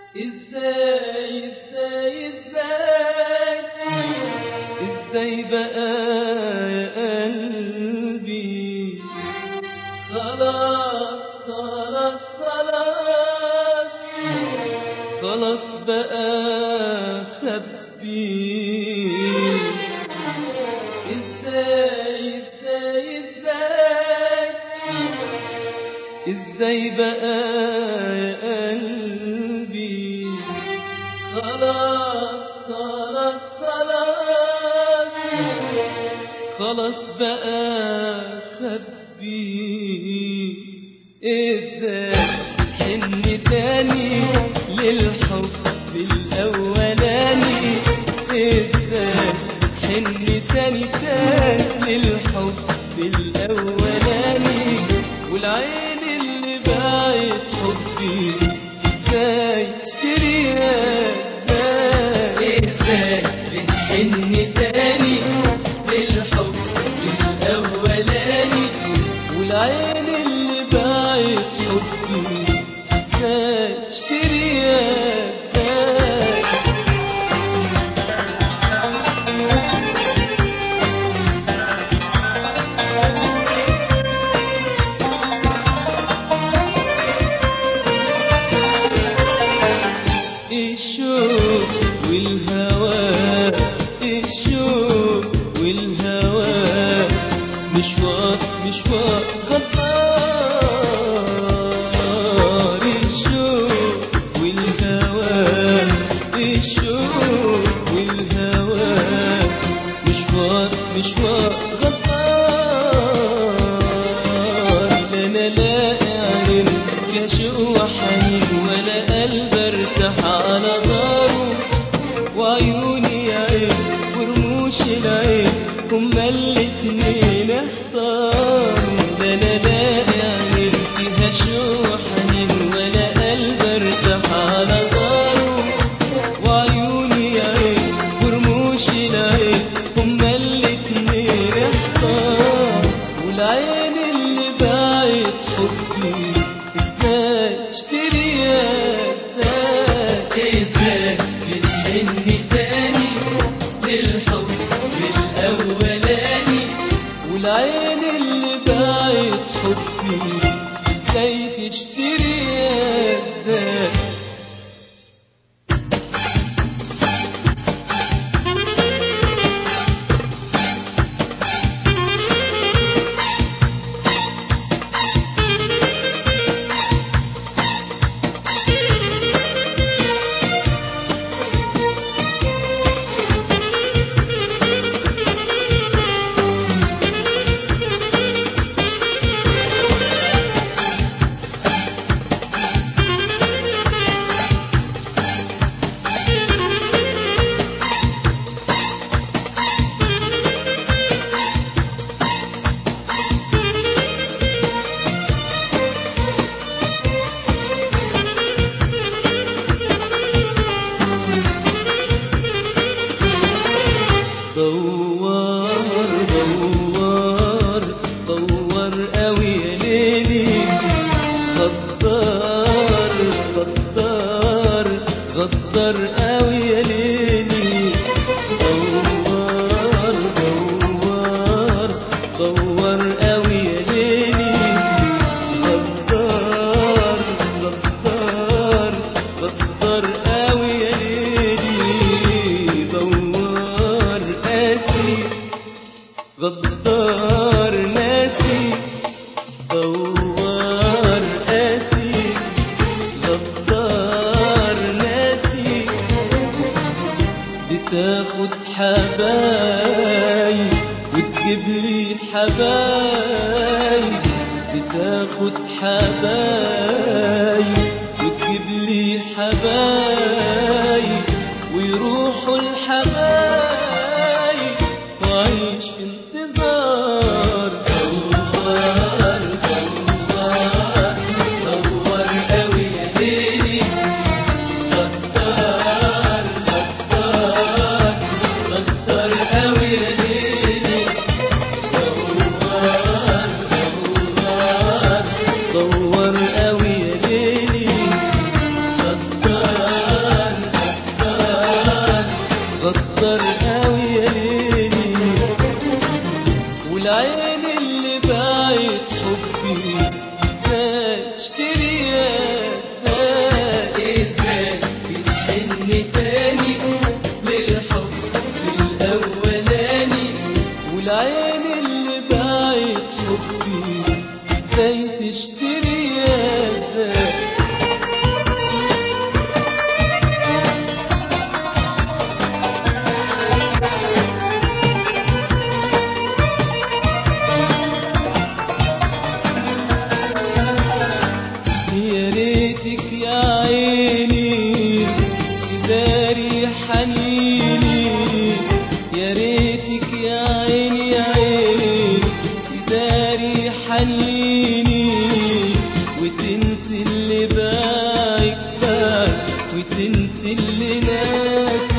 ازاي ازاي ازاي ازاي بقى يا قلبي خلاص خلاص خلاص خلاص بقى خبي ازاي ازاي ازاي ازاي بقى يا قلبي خلاص خلاص خلاص خلاص بقى خبي ازاي حن تاني للحب الاولاني ازاي حن تاني تاني للحب الاولاني والعين اللي باعت حبي ازاي اشتريها ازاي ازاي بتحن تاني للحب الاولاني والعين اللي باعت حبي ازاي اشتريها ازاي الشوق والهوى الشوق والهوى مشوار مشوار غدار الشوق والهوى الشوق والهوى مشوار مشوار غدار لا انا لاقي عين يا شوق وحنين ولا قلب ارتاح على داره وعيوني يا عين ورموش العين هما الاتنين احتاروا لا انا لاقي عين فيها شوق وحنين ولا قلب ارتاح على داره وعيوني يا عين ورموش العين هما الاتنين احتار والعين اللي باعت حبي ازاي اشتريها ازاي ازاي بتحني تاني للحب الاولاني والعين اللي باعت حبي ازاي تشتريها ازاي دوار دوار دوار قوي يا ليلي غدار غدار غدار قوي يا ليلي دوار دوار دوار قوي يا ليلي غدار غدار غدار قوي يا ليلي دوار قاسي غدار ناسي دوار قاسي غدار ناسي بتاخد حبايب وتجيب لي حبايب بتاخد حبايب وتجيب لي حبايب ويروحوا الحبايب وعيش في انتظار دوار دوار دوار قوي يا ليلي غدار غدار غدار قوي يا ليلي دوار دوار دوار قوي يا ليلي غدار حنيني يا ريتك يا عيني يا عيني تداري حنيني وتنسي اللي باعك باعك وتنسي اللي ناسي